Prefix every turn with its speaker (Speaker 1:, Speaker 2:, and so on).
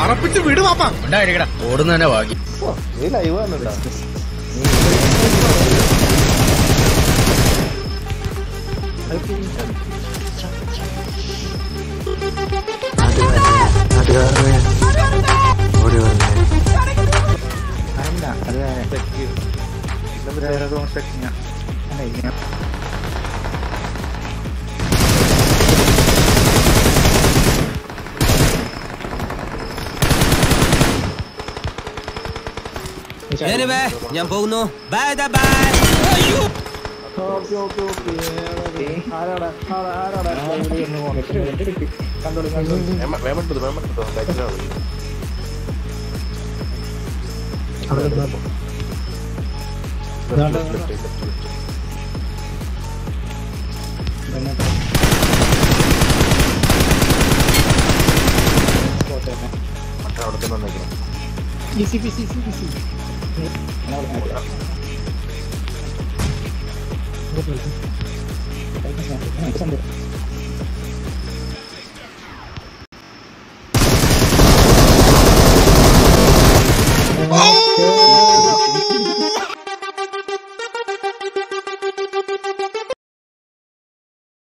Speaker 1: പറപ്പിച്ച് വിട് പാപ്പ
Speaker 2: ഉണ്ടായിരിക്കടാ ഓടുന്നതന്നെ ഭാഗ്യം
Speaker 3: നീ ലൈവ് വന്നിട്ടാ
Speaker 4: ഞാൻ പോകുന്നു ബൈ ബൈ
Speaker 3: വേമെടുത്തത് വേമെടുത്തോ ബാക്കിലാണ് മറ്റേ അവിടെ തന്നെ വന്നേക്കണം
Speaker 5: Thank you.